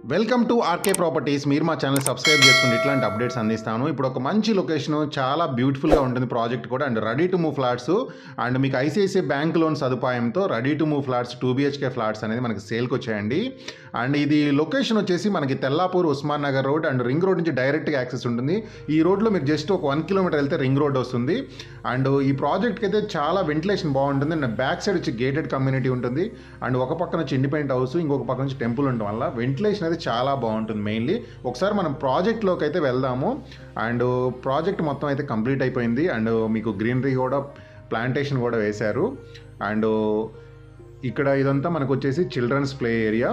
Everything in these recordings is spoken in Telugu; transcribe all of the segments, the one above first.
వెల్కమ్ టు ఆర్కే ప్రాపర్టీస్ మీరు మా ఛానల్ సబ్స్క్రైబ్ చేసుకుని ఇట్లాంటి అప్డేట్స్ అందిస్తాను ఇప్పుడు ఒక మంచి లొకేషన్ చాలా బ్యూటిఫుల్గా ఉంటుంది ప్రాజెక్ట్ కూడా and ready to move flats and మీకు ఐసిఐసిఐ బ్యాంక్ లోన్ సదుపాయంతో ready to move flats two BHK flats అనేది మనకి సేల్కి వచ్చాయండి అండ్ ఇది లొకేషన్ వచ్చేసి మనకి Tellapur Usman Nagar road and ring road నుంచి డైరెక్ట్గా యాక్సెస్ ఉంటుంది ఈ రోడ్లో మీరు జస్ట్ ఒక వన్ కిలోమీటర్ వెళ్తే రింగ్ రోడ్ వస్తుంది అండ్ ఈ ప్రాజెక్ట్కి అయితే చాలా వెంటిలేషన్ బాగుంటుంది అండ్ బ్యాక్ సైడ్ వచ్చి గేటెడ్ కమ్యూనిటీ ఉంటుంది అండ్ ఒక పక్కన వచ్చి ఇండిపెండెంట్ హౌస్ ఇంకొక పక్క నుంచి టెంపుల్ ఉండడం వల్ల వెంటిలేషన్ అయితే చాలా బాగుంటుంది మెయిన్లీ ఒకసారి మనం ప్రాజెక్ట్లోకి అయితే వెళ్దాము అండ్ ప్రాజెక్ట్ మొత్తం అయితే కంప్లీట్ అయిపోయింది అండ్ మీకు గ్రీనరీ కూడా ప్లాంటేషన్ కూడా వేశారు అండ్ ఇక్కడ ఇదంతా మనకు వచ్చేసి చిల్డ్రన్స్ ప్లే ఏరియా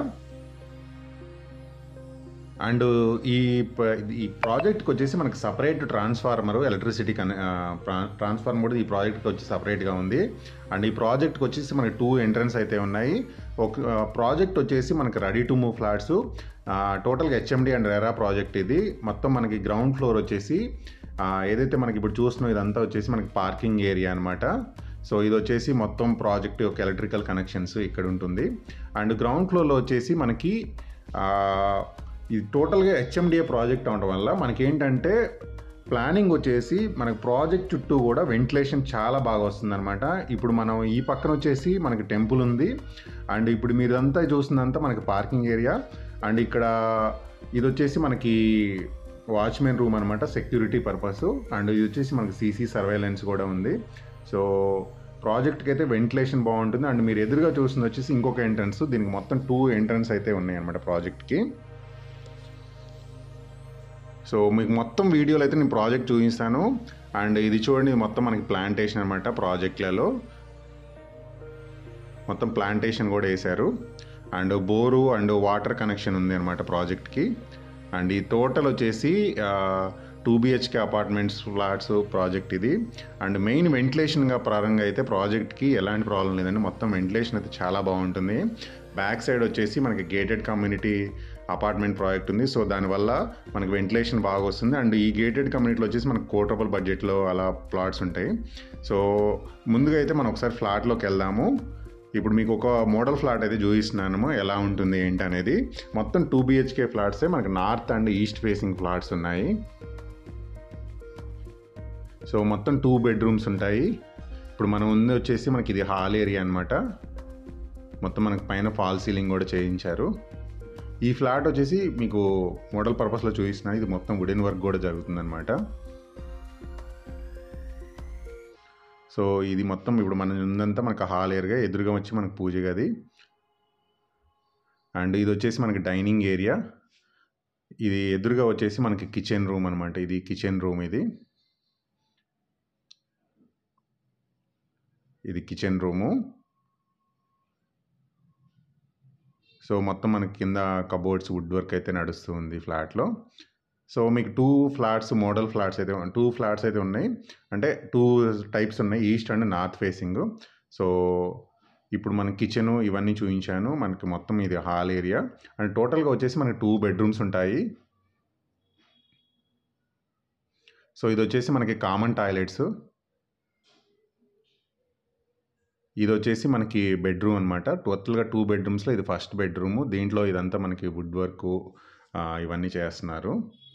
అండ్ ఈ ప- ఈ ప్రాజెక్ట్కి వచ్చేసి మనకి సపరేట్ ట్రాన్స్ఫార్మర్ ఎలక్ట్రిసిటీ కన్ ట్రాన్స్ఫార్మర్ కూడా ఈ ప్రాజెక్ట్కి వచ్చి సపరేట్గా ఉంది అండ్ ఈ ప్రాజెక్ట్కి వచ్చేసి మనకి టూ ఎంట్రన్స్ అయితే ఉన్నాయి ఒక ప్రాజెక్ట్ వచ్చేసి మనకి రెడీ టు మూవ్ ఫ్లాట్స్ టోటల్గా హెచ్ఎండి అండ్ రెరా ప్రాజెక్ట్ ఇది మొత్తం మనకి గ్రౌండ్ ఫ్లోర్ వచ్చేసి ఆ, ఏదైతే మనకి ఇప్పుడు చూస్తున్నాం ఇదంతా వచ్చేసి మనకి పార్కింగ్ ఏరియా అనమాట సో ఇది వచ్చేసి మొత్తం ప్రాజెక్ట్ యొక్క ఎలక్ట్రికల్ కనెక్షన్స్ ఇక్కడ ఉంటుంది అండ్ గ్రౌండ్ ఫ్లోర్లో వచ్చేసి మనకి ఆ, ఇది టోటల్గా హెచ్ఎండిఏ ప్రాజెక్ట్ అవడం వల్ల మనకి ఏంటంటే ప్లానింగ్ వచ్చేసి మనకి ప్రాజెక్ట్ చుట్టూ కూడా వెంటిలేషన్ చాలా బాగా వస్తుందన్నమాట ఇప్పుడు మనం ఈ పక్కన వచ్చేసి మనకి టెంపుల్ ఉంది అండ్ ఇప్పుడు మీరంతా చూసిందంతా మనకి పార్కింగ్ ఏరియా అండ్ ఇక్కడ ఇది వచ్చేసి మనకి వాచ్మెన్ రూమ్ అనమాట సెక్యూరిటీ పర్పస్ అండ్ ఇది వచ్చేసి మనకి సీసీ సర్వేలెన్స్ కూడా ఉంది సో ప్రాజెక్ట్కి అయితే వెంటిలేషన్ బాగుంటుంది అండ్ మీరు ఎదురుగా చూస్తుంది వచ్చేసి ఇంకొక ఎంట్రన్స్ దీనికి మొత్తం టూ ఎంట్రన్స్ అయితే ఉన్నాయి అనమాట ప్రాజెక్ట్కి సో మీకు మొత్తం వీడియోలో అయితే నేను ప్రాజెక్ట్ చూపిస్తాను అండ్ ఇది చూడండి ఇది మొత్తం మనకి ప్లాంటేషన్ అనమాట ప్రాజెక్ట్లలో మొత్తం ప్లాంటేషన్ కూడా వేశారు and bore and water connection ఉంది అనమాట ప్రాజెక్ట్కి అండ్ ఈ టోటల్ వచ్చేసి two BHK apartments flats project ఇది అండ్ మెయిన్ వెంటిలేషన్గా ప్రారంభంగా అయితే ప్రాజెక్ట్కి ఎలాంటి ప్రాబ్లం లేదండి మొత్తం వెంటిలేషన్ అయితే చాలా బాగుంటుంది బ్యాక్ సైడ్ వచ్చేసి మనకి గేటెడ్ కమ్యూనిటీ అపార్ట్మెంట్ ప్రాజెక్ట్ ఉంది సో దానివల్ల మనకి వెంటిలేషన్ బాగా వస్తుంది అండ్ ఈ గేటెడ్ కమ్యూనిటీలో వచ్చేసి మనకు కోటి రూపాయల బడ్జెట్లో అలా ప్లాట్స్ ఉంటాయి సో ముందుగా అయితే మనం ఒకసారి ఫ్లాట్లోకి వెళ్దాము ఇప్పుడు మీకు ఒక మోడల్ ఫ్లాట్ అయితే చూపిస్తున్నాను ఎలా ఉంటుంది ఏంటి అనేది మొత్తం టూ బిహెచ్కే ఫ్లాట్సే మనకి north and east facing flats ఉన్నాయి సో మొత్తం టూ బెడ్రూమ్స్ ఉంటాయి ఇప్పుడు మనం ఉంది వచ్చేసి మనకి ఇది హాల్ ఏరియా అనమాట మొత్తం మనకి పైన ఫాల్ సీలింగ్ కూడా చేయించారు ఈ ఫ్లాట్ వచ్చేసి మీకు మోడల్ పర్పస్లో చూపిస్తున్నా ఇది మొత్తం వుడెన్ వర్క్ కూడా జరుగుతుందన్నమాట సో ఇది మొత్తం ఇప్పుడు మనం ఉందంతా మనకు హాల్ ఏరియా ఎదురుగా వచ్చి మనకు పూజ గది అండ్ ఇది వచ్చేసి మనకి డైనింగ్ ఏరియా ఇది ఎదురుగా వచ్చేసి మనకి కిచెన్ రూమ్ అనమాట ఇది కిచెన్ రూమ్ ఇది ఇది కిచెన్ రూము సో మొత్తం మనకి కింద కబోర్డ్స్ వుడ్ వర్క్ అయితే నడుస్తూ ఉంది ఫ్లాట్లో సో మీకు టూ ఫ్లాట్స్ మోడల్ ఫ్లాట్స్ అయితే టూ ఫ్లాట్స్ అయితే ఉన్నాయి అంటే టూ టైప్స్ ఉన్నాయి east and north facing so ఇప్పుడు మన కిచెన్ ఇవన్నీ చూపించాను మనకి మొత్తం ఇది హాల్ ఏరియా అండ్ టోటల్గా వచ్చేసి మనకి టూ బెడ్రూమ్స్ ఉంటాయి సో ఇది వచ్చేసి మనకి కామన్ టాయిలెట్స్ ఇది వచ్చేసి మనకి బెడ్రూమ్ అనమాట టోటల్గా టూ బెడ్రూమ్స్లో ఇది ఫస్ట్ బెడ్రూమ్ దీంట్లో ఇదంతా మనకి వుడ్ వర్క్ ఇవన్నీ చేస్తున్నారు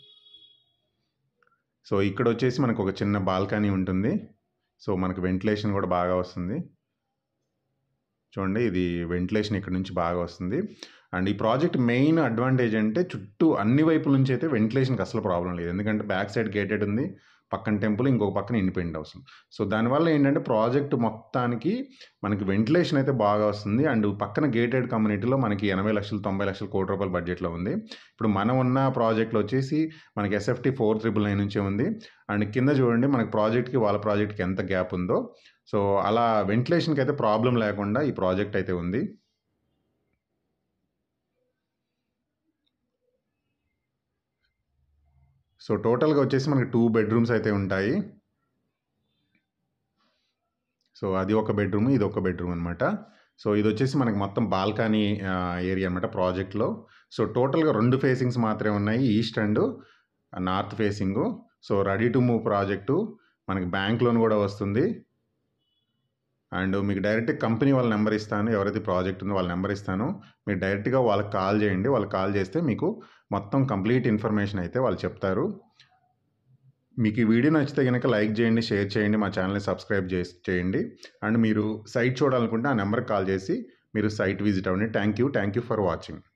సో ఇక్కడ వచ్చేసి మనకు ఒక చిన్న బాల్కనీ ఉంటుంది సో మనకు వెంటిలేషన్ కూడా బాగా వస్తుంది చూడండి ఇది వెంటిలేషన్ ఇక్కడ నుంచి బాగా వస్తుంది అండ్ ఈ ప్రాజెక్ట్ మెయిన్ అడ్వాంటేజ్ అంటే చుట్టూ అన్ని వైపుల నుంచి అయితే వెంటిలేషన్కి అసలు ప్రాబ్లం లేదు ఎందుకంటే బ్యాక్ సైడ్ గేటెడ్ ఉంది పక్కన టెంపుల్ ఇంకొక పక్కన ఇండిపెండెంట్ హౌస్ సో దానివల్ల ఏంటంటే ప్రాజెక్ట్ మొత్తానికి మనకి వెంటిలేషన్ అయితే బాగా వస్తుంది అండ్ పక్కన గేటెడ్ కమ్యూనిటీలో మనకి ఎనభై లక్షలు తొంభై లక్షలు కోటి రూపాయల బడ్జెట్లో ఉంది ఇప్పుడు మనం ఉన్న ప్రాజెక్ట్లో వచ్చేసి మనకి ఎస్ఎఫ్టీ ఫోర్ త్రిబుల్ నైన్ నుంచే ఉంది అండ్ కింద చూడండి మనకి ప్రాజెక్ట్కి వాళ్ళ ప్రాజెక్ట్కి ఎంత గ్యాప్ ఉందో సో అలా వెంటిలేషన్కి అయితే ప్రాబ్లం లేకుండా ఈ ప్రాజెక్ట్ అయితే ఉంది సో టోటల్గా వచ్చేసి మనకి టూ బెడ్రూమ్స్ అయితే ఉంటాయి సో అది ఒక బెడ్రూమ్ ఇది ఒక బెడ్రూమ్ అనమాట సో ఇది వచ్చేసి మనకి మొత్తం బాల్కనీ ఏరియా అనమాట ప్రాజెక్ట్లో సో టోటల్గా రెండు ఫేసింగ్స్ మాత్రమే ఉన్నాయి east and north facing so ready to move project మనకి బ్యాంక్ లోన్ కూడా వస్తుంది అండ్ మీకు డైరెక్ట్ కంపెనీ వాళ్ళ నెంబర్ ఇస్తాను ఎవరైతే ప్రాజెక్ట్ ఉందో వాళ్ళ నెంబర్ ఇస్తాను మీరు డైరెక్ట్గా వాళ్ళకి కాల్ చేయండి వాళ్ళకి కాల్ చేస్తే మీకు మొత్తం కంప్లీట్ ఇన్ఫర్మేషన్ అయితే వాళ్ళు చెప్తారు మీకు ఈ వీడియో నచ్చితే కనుక లైక్ చేయండి షేర్ చేయండి మా ఛానల్ని సబ్స్క్రైబ్ చేసి చేయండి అండ్ మీరు సైట్ చూడాలనుకుంటే ఆ నెంబర్కి కాల్ చేసి మీరు సైట్ విజిట్ అవ్వండి thank you thank you for watching